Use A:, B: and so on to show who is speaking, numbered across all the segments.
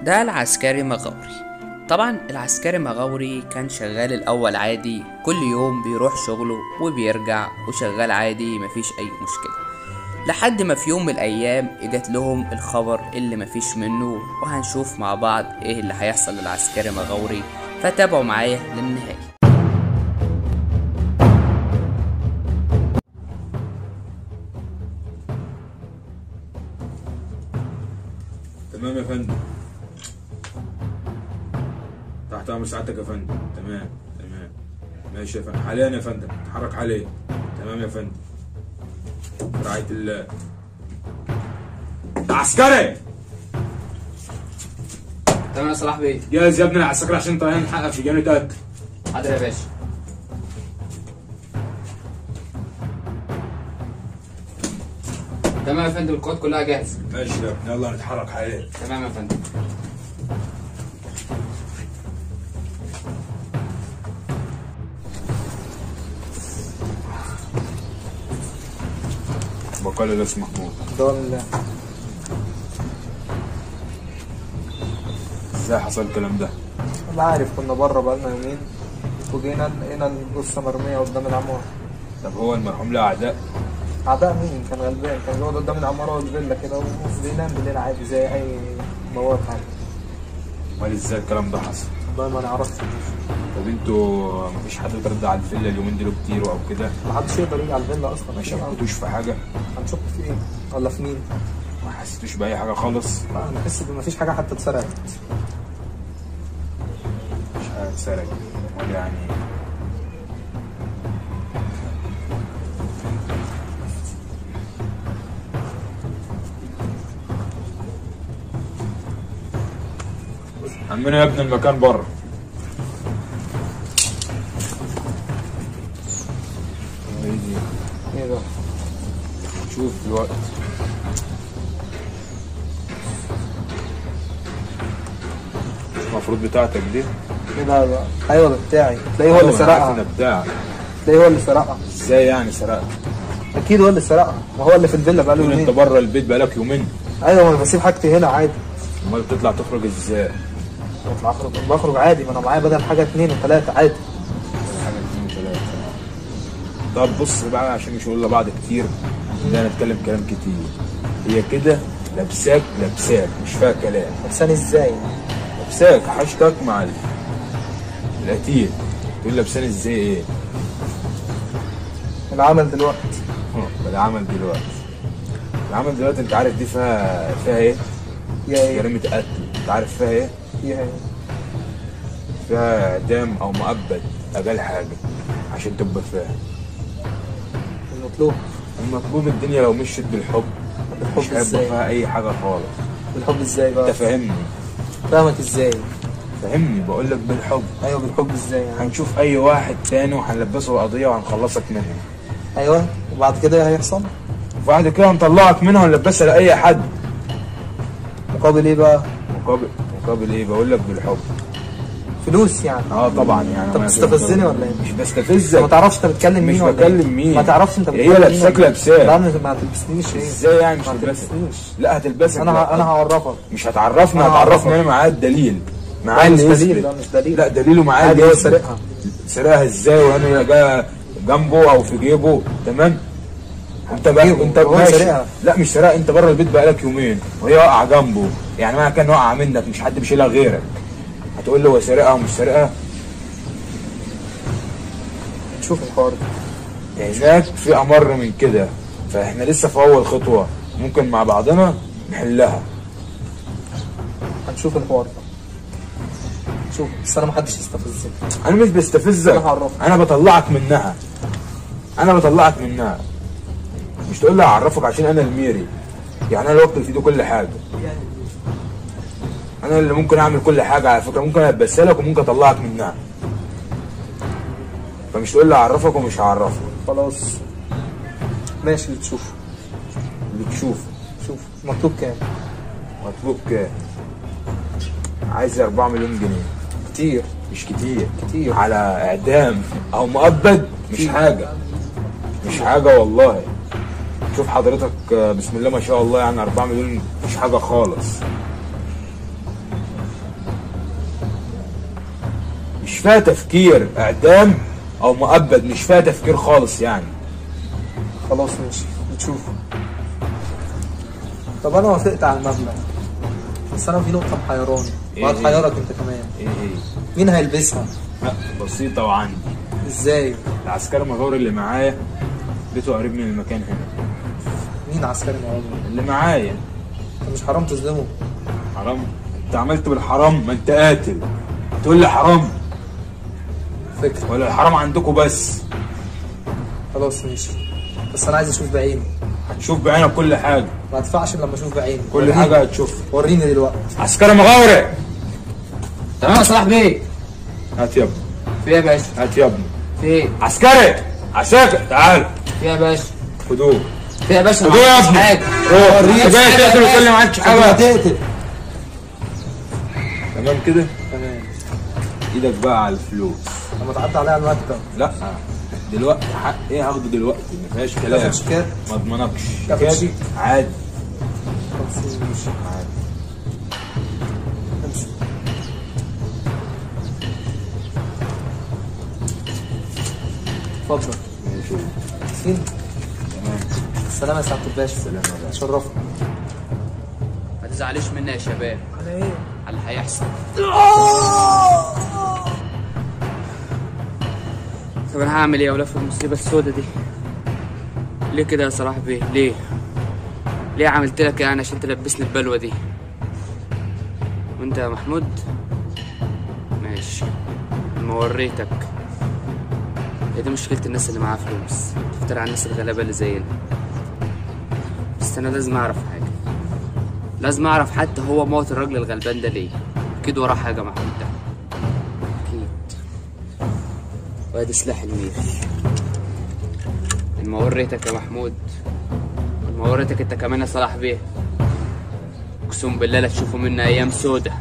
A: ده العسكري مغاوري طبعا العسكري مغاوري كان شغال الأول عادي كل يوم بيروح شغله وبيرجع وشغال عادي مفيش أي مشكلة لحد ما في يوم من الأيام جات لهم الخبر اللي مفيش منه وهنشوف مع بعض ايه اللي هيحصل للعسكري مغاوري فتابعوا معايا للنهاية
B: تمام يا فندم تحت امر سعادتك يا فندم تمام تمام ماشي يا فندم حاليا يا فندم اتحرك حاليا تمام يا فندم برعاية الله عسكري
A: تمام يا صلاح بيه
B: جاهز يا ابني العسكري عشان طالعين نحقق في جانب اكل
A: حاضر يا باشا تمام يا فندم القوات كلها جاهزة
B: ماشي يا ابني يلا نتحرك حاليا
A: تمام يا فندم
B: بقال الله اسمه محمود
C: دول
B: ازاي حصل الكلام ده
C: انا عارف كنا بره بقالنا يومين وجينا لقينا الجثه مرميه قدام العماره
B: طب هو المرحوم له اعداء
C: اعداء مين كان غلبان كان بيقعد قدام العماره والفيلا كده وبينام بالليل عادي زي اي مواد عادي
B: امال ازاي الكلام ده حصل
C: والله ما نعرفش
B: طب انتوا مفيش حد بيرد على الفيلا اليومين دول كتير او كده
C: ما حدش يقدر يجي على الفيلا اصلا
B: ما شكتوش في حاجه
C: هنشك في ايه ولا في مين
B: ما حسيتوش باي حاجه خالص
C: لا انا بحس ان مفيش حاجه حتى اتسرقت
B: مش حاجه اتسرقت امال يعني عمنا يا ابني المكان بره
C: ايه ده
B: شوف دلوقتي المفروض بتاعتك دي
C: ايه ده بقى ايوه ده بتاعي تلاقيه هو اللي
B: أيوة، أنا عارف
C: سرقها
B: إنها بتاعك
C: تلاقيه هو اللي سرقها
B: ازاي يعني سرقت
C: اكيد هو اللي سرقها وهو اللي في الفيلا بقاله
B: تقول انت
C: يومين
B: بره البيت بقالك يومين
C: ايوه ما انا بسيب حاجتي هنا عادي
B: امال تطلع تخرج ازاي
C: بطلع اخرج بخرج عادي ما انا معايا بدل حاجه اتنين وتلاته عادي
B: حاجه اتنين وتلاته طب بص بقى عشان مش هقول لبعض كتير ده نتكلم كلام كتير هي كده لابساك لابساك مش فيها كلام
C: لساني ازاي
B: لابساك حاجتك مع ال- القتيل تقول لابساني ازاي ايه
C: العمل دلوقتي
B: ده العمل دلوقتي العمل دلوقتي انت عارف دي فيها فيها ايه؟
C: يا ايه
B: جريمة قتل انت عارف فيها ايه؟
C: يا ايه
B: فيها اعدام او مؤبد اقل حاجة عشان تبقى فاهم
C: المطلوب
B: المطلوب الدنيا لو مشيت بالحب
C: بالحب
B: مش هيبقى
C: ازاي؟
B: فيها اي حاجة خالص
C: بالحب ازاي بقى
B: انت فاهمني
C: فاهمك ازاي
B: فاهمني بقول لك بالحب
C: ايوه بالحب ازاي يعني
B: هنشوف اي واحد تاني وهنلبسه القضية وهنخلصك منها
C: ايوه وبعد كده ايه هيحصل
B: وبعد كده هنطلعك منها ونلبسها لأي حد
C: مقابل ايه بقى
B: مقابل مقابل ايه بقول لك بالحب
C: فلوس يعني
B: اه طبعا يعني
C: انت
B: ما-
C: بتستفزني ولا ايه؟
B: مش
C: انت ما
B: بستفزك
C: تعرفش انت بتكلم
B: مش
C: مين ولا
B: بكلم
C: إيه؟
B: مين.
C: ما تعرفش انت
B: هي
C: بتكلم مين
B: لابساك
C: ولا إيه؟
B: لابساك.
C: لا مش- ما تلبسنيش ايه
B: ازاي يعني مش
C: ما
B: هتلبسك
C: تلبسنيش
B: لا هتلبسك
C: انا ه- انا هعرفك
B: مش هتعرفني
C: أنا
B: هتعرفني
C: هعرفك.
B: انا معايا الدليل
C: لا
B: معايا
C: مش
B: اللي
C: دليل
B: يثبت.
C: لا مش دليل
B: لا دليله معايا
C: عادي
B: اللي
C: هو
B: يثبت.
C: سارقها
B: سرقها ازاي وانا جا جنبه او في جيبه تمام انت بقى
C: جيبه.
B: انت
C: هو
B: ماشي.
C: سارقها.
B: لا مش سرقها انت بره البيت بقالك يومين وهي واقعه جنبه يعني معنى كان واقعه منك مش حد بيشيلها غيرك هتقول له هو سارقها ومش سارقها
C: نشوف الحوار ده
B: هناك في امر من كده فاحنا لسه في اول خطوه ممكن مع بعضنا نحلها
C: هنشوف الحوار ده شوف بس انا ما حدش يستفزني
B: انا مش بستفزك
C: أنا هعرفك.
B: انا بطلعك منها انا بطلعك منها مش تقول لي هعرفك عشان انا الميري يعني انا الوقت في ايدي كل حاجه انا اللي ممكن اعمل كل حاجه على فكره ممكن البسها لك وممكن اطلعك منها فمش تقول لي هعرفك ومش هعرفك
C: خلاص ماشي اللي تشوفه
B: اللي تشوفه
C: شوف مكتوب كام
B: مطلوب كام عايز 4 مليون جنيه
C: كتير
B: مش كتير
C: كتير.
B: على اعدام او مؤبد مش حاجه مش حاجه والله شوف حضرتك آه، بسم الله ما شاء الله يعني 4 مليون مش حاجه خالص مش فيها تفكير اعدام او مؤبد مش فيها تفكير خالص يعني
C: خلاص ماشي بتشوف طب انا وافقت على المبلغ بس انا في نقطة محيراني
B: إيه
C: وهتحيرك انت كمان
B: ايه ايه
C: مين هيلبسها؟
B: لا بسيطة وعندي
C: ازاي؟
B: العسكري المغاوري اللي معايا بيته قريب من المكان هنا
C: مين عسكري معاهم؟
B: اللي معايا
C: انت مش حرام تظلمه
B: حرام انت عملت بالحرام ما انت قاتل تقول لي حرام
C: فكرة
B: ولا الحرام عندكم بس
C: خلاص ماشي بس انا عايز اشوف بعيني
B: هتشوف بعينك كل حاجة
C: ما ادفعش إلا لما اشوف بعيني
B: كل
C: وريني-
B: حاجة هتشوفها
C: وريني دلوقتي
B: عسكري مغاوري
A: تمام يا صلاح بيه
B: هات يا ابني
A: في ايه يا باشا
B: هات يا ابني
A: في ايه
B: عسكري عساكر تعال
A: في ايه يا باشا
B: خدوه
A: في ايه يا باشا ما
B: خدوه يا
A: عملتش
B: ابني
A: حاجه
B: روح
A: وريني
B: انت جاي
A: حاجة يا
B: تقتل وتقول لي ما
A: باشا.
B: عملتش
C: انت
B: حاجة
C: هتقتل
B: تمام كده
C: تمام
B: ايدك بقى على الفلوس
C: لما تعدي عليها على المكتب
B: لا دلوقتي حق ايه هاخده دلوقتي ما فيهاش كلام
C: تاخد شيكات
B: ما اضمنكش
C: تاخد
B: كده
C: شيك.
B: عادي
C: خلاص ماشي
B: عادي
C: امشي اتفضل
B: ماشي
C: فين؟
B: تمام
C: السلامة يا سعادة الباشا
B: سلام يا باشا.
C: شرفنا
A: ما تزعليش مني يا شباب
C: على ايه؟
A: على اللي هيحصل طب انا هعمل ايه يا ولاد في المصيبه السوداء دي ليه كده يا صلاح بيه ليه ليه عملت لك يعني عشان تلبسني البلوه دي وانت يا محمود ماشي ما وريتك هي دي مشكلة الناس اللي معاها فلوس تفتري على الناس الغلابة اللي زينا بس أنا لازم أعرف حاجة لازم أعرف حتى هو موت الراجل الغلبان ده ليه أكيد وراه حاجة محمود ده أكيد وادي سلاح المير ما وريتك يا محمود ما وريتك انت كمان يا صلاح بيه اقسم بالله لا تشوفوا منا ايام سودة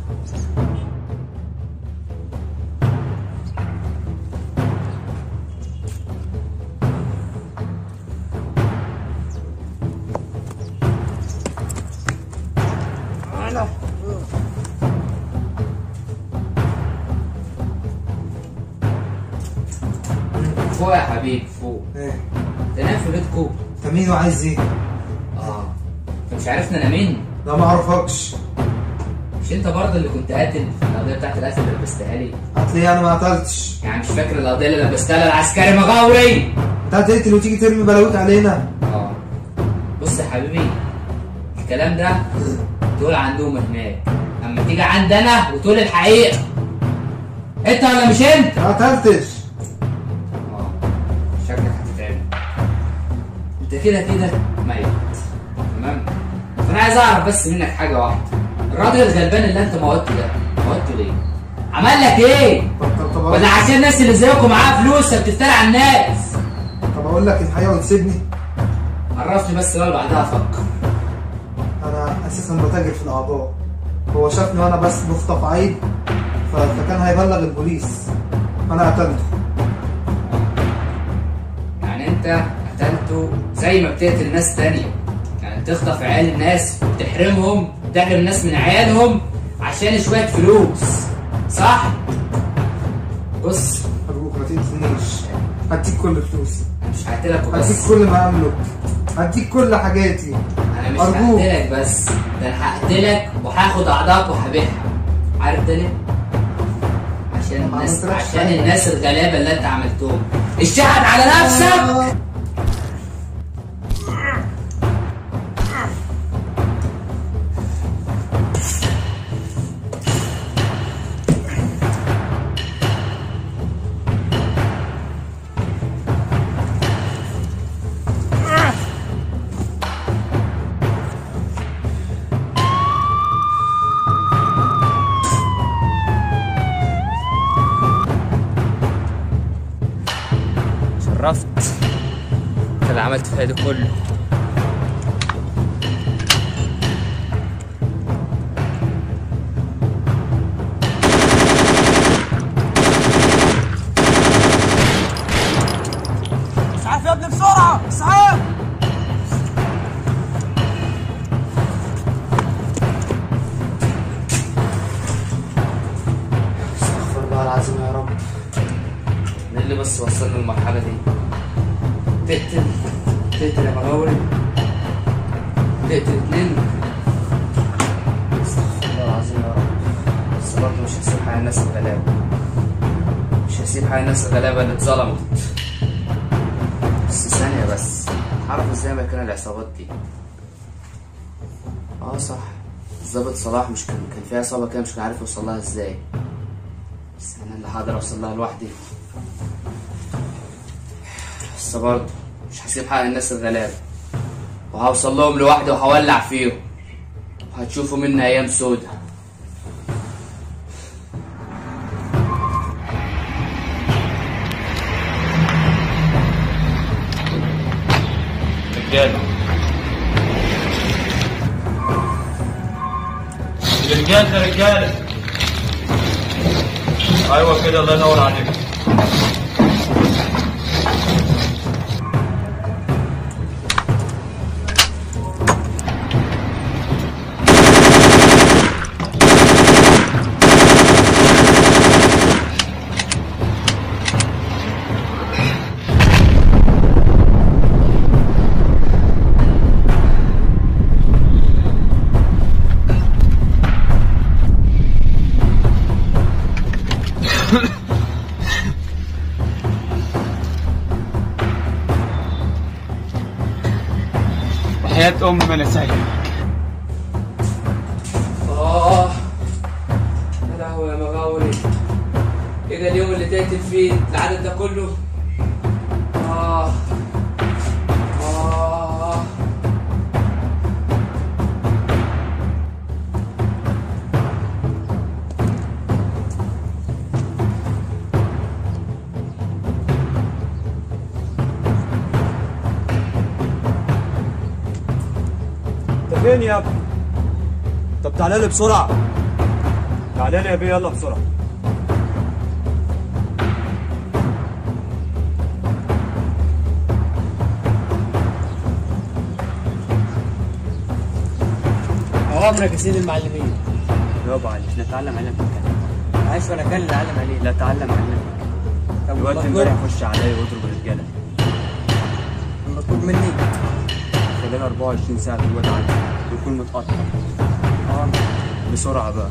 A: فوق يا حبيبي فوق
C: ايه
A: تنام في بيتكو
C: انت مين وعايز ايه؟
A: اه انت مش عارفني انا مين
C: لا ما اعرفكش
A: مش انت برضه اللي كنت قاتل في القضيه بتاعت القتل اللي لبستها لي
C: هتلاقيه انا ما قتلتش
A: يعني مش فاكر القضيه اللي لبستها للعسكري مغاوري
C: انت هتقتل وتيجي ترمي بلاويك علينا
A: اه بص يا حبيبي الكلام ده تقول عندهم هناك اما تيجي عندنا وتقول الحقيقه انت ولا مش انت
C: ما قتلتش
A: اه شكلك هتتعب انت كده كده ميت تمام فانا عايز اعرف بس منك حاجه واحده الراجل الغلبان اللي انت موته ده موته ليه عمل لك ايه
C: طب طب طب
A: ولا عشان الناس اللي زيكم معاها فلوس فبتفتري على الناس
C: طب اقول لك الحقيقه وتسيبني
A: عرفني بس بقى بعدها افكر
C: انا اساسا بتاجر في الاعضاء هو شافني وانا بس بخطف عيب ف- فكان هيبلغ البوليس فانا قتلته
A: يعني انت قتلته زي ما بتقتل ناس تانية يعني تخطف عيال الناس وتحرمهم تحرم الناس من عيالهم عشان شوية فلوس صح؟ بص
C: ارجوك ما تقتلنيش هديك كل فلوسي
A: انا مش هقتلك
C: هديك
A: وبس
C: كل ما املك هديك كل حاجاتي
A: انا مش
C: أرجوك.
A: هقتلك بس ده انا هقتلك وهاخد اعضائك وهبيعها عارف ده ليه؟ عشان
C: ما
A: الناس
C: عملتلكش
A: عشان
C: حاجة.
A: الناس الغلابة اللي انت عملتهم اشتغل على نفسك شرفت انت اللي عملت فيها ده كله
D: اسعاف يا ابني بسرعة اسعاف
C: استغفر الله العظيم يا
A: بس وصلنا للمرحلة دي تقتل تقتل يا مغاوري تقتل اتنين استغفر الله العظيم يا رب بس برضه مش هسيب حق الناس الغلابة مش هسيب حق الناس الغلابة اللي اتظلمت بس ثانية بس عارف ازاي مكان العصابات دي اه صح الظابط صلاح مش كان كان فيها عصابة كده مش كان عارف يوصل لها ازاي بس انا اللي هقدر اوصل لها لوحدي بس برضه مش هسيب حق الناس الغلابة وهوصل لهم لوحدي وهولع فيهم وهتشوفوا مني ايام سودة
B: رجاله رجاله رجاله ايوه كده الله ينور عليك وحياة أم ما أنا سايق
A: اه يا لهوي يا مغاوري ايه ده اليوم اللي تقتل فيه العدد ده كله اه اه
B: أنت فين يا ابني؟ طب تعالى لي بسرعة تعالى لي يا بيه يلا بسرعة
D: اوامرك يا سيدي المعلمين
B: يابا علي احنا نتعلم علم الكلام
D: عايش وانا كان اللي علم عليه
B: لا تعلم علم
D: طب
B: الوقت
D: والمطلوب-
B: امبارح خش عليا واضرب الرجالة
D: المطلوب مني
B: خلال 24 ساعة في الواد عندي ويكون متقطع بسرعة بقى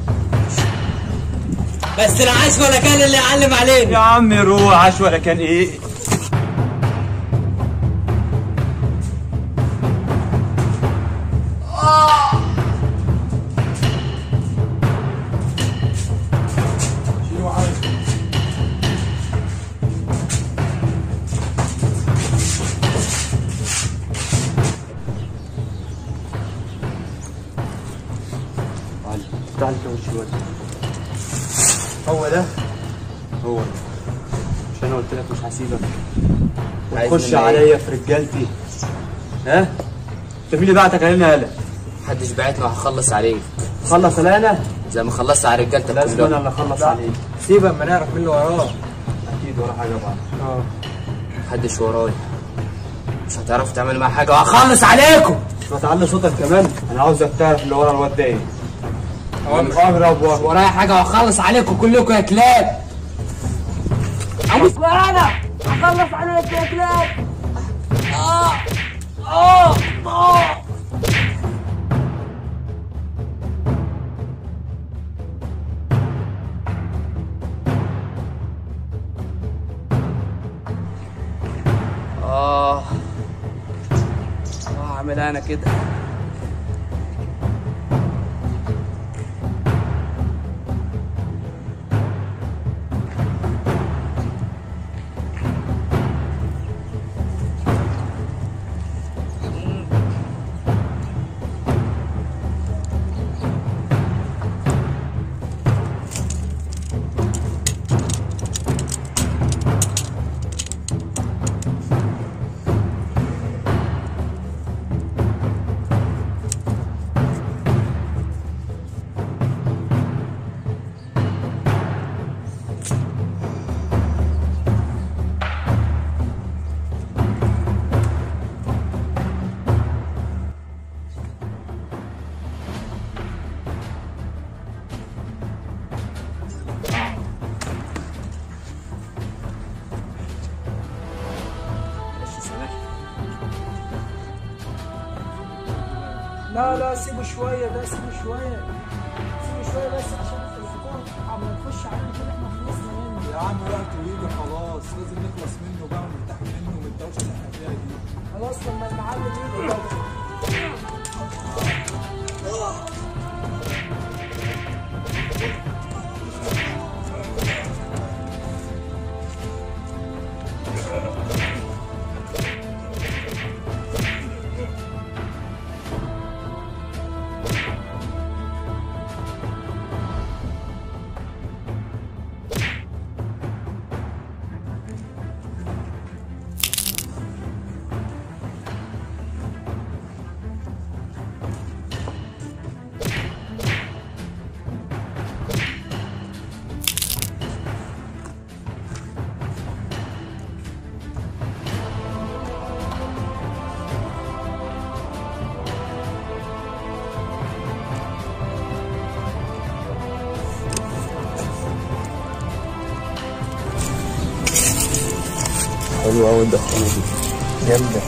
D: بس انا عايش وانا كان اللي علم علينا
B: يا عم روح عاش ولا كان ايه تعال تعال كوش الواد
C: هو ده
B: هو ده. مش انا قلت لك مش هسيبك
A: عايز
B: وتخش
A: مني إيه؟
B: عليا في رجالتي ها انت مين اللي بعتك علينا يالا
A: محدش بعتنا وهخلص عليك
B: خلص عليا انا
A: زي ما خلصت على رجالتك
B: لازم
A: كلهم
B: انا اللي اخلص عليك
D: سيبك ما نعرف مين اللي وراه
B: اكيد ورا حاجه بعد
D: اه
A: محدش ورايا مش هتعرفوا تعملوا معايا حاجة وهخلص عليكم
B: ما تعلي صوتك كمان انا عاوزك تعرف اللي ورا الواد ده ايه اضرب واضرب
A: ورايا حاجة وهخلص عليكم كلكم يا كلاب
D: عايز انا هخلص عليك يا كلاب
A: اه اه اعمل انا كده
B: لا لا سيبه شويه ده سيبه شويه سيبه شويه بس عشان التليفون عم نخش عليه كده احنا خلصنا منه
C: يا عم وقت ويجي خلاص لازم نخلص منه بقى ونرتاح منه من الدوشه اللي احنا فيها دي
B: خلاص لما المعلم يجي بقى. حلوه قوي الدخانه دي جامده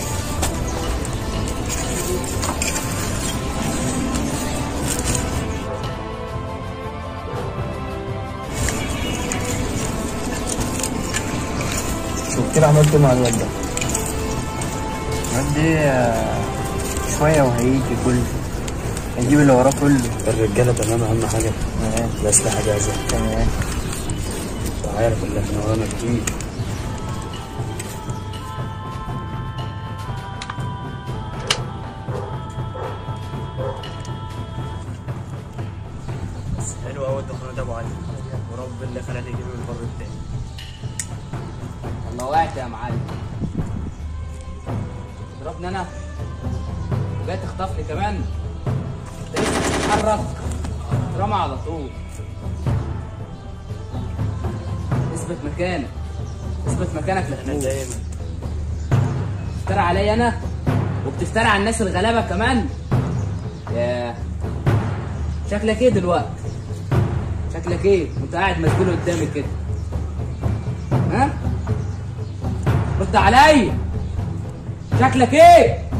B: شوف كده عملت إيه مع الواد ده
D: ودي شوية وهيجي كله هيجيب اللي وراه كله
B: الرجاله تمام اهم حاجه
D: تمام
B: الاسلحه جاهزه
D: تمام
B: انت عارف اللي احنا ورانا كتير
D: حلو قوي الدخان ده ابو علي ورب اللي خلاني اجيب من البر التاني
A: والله وقعت يا معلم ضربني انا وجاي تخطف لي كمان انت لسه بتتحرك رمى على طول اثبت مكانك اثبت مكانك
D: انا
A: لتموت
D: دايما
A: بتفترى عليا انا وبتفترى على الناس الغلابه كمان يا شكلك ايه دلوقتي شكلك ايه وانت قاعد مسجون قدامي كده ها رد عليا شكلك ايه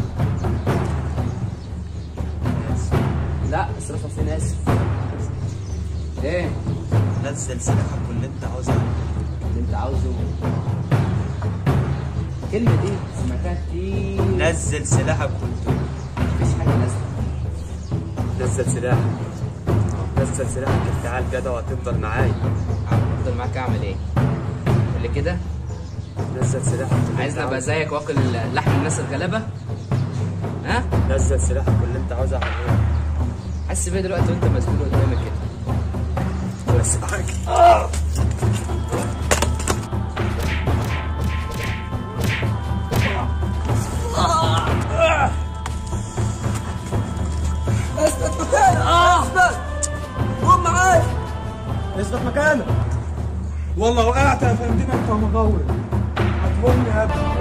A: لا اصرفها فين اسف ايه
D: نزل سلاحك واللي انت عاوزه
A: اللي انت عاوزه الكلمه دي سمعتها كتير
D: نزل سلاحك قلت
A: مفيش حاجه نازله
D: نزل سلاحك نزل سلاحك تعال كده وهتفضل معايا
A: افضل معاك اعمل ايه اللي كده
D: نزل سلاحك واللي انت
A: عايزني ابقى
D: عاوزه.
A: زيك واكل لحم الناس الغلابه ها
D: نزل سلاحك واللي انت عاوزه اعمله
A: حاسس بيا دلوقتي وانت مسؤول قدامي كده
D: بس معاك
C: اثبت مكانك والله وقعت يا فندم انت مغور هتهمني يا ابني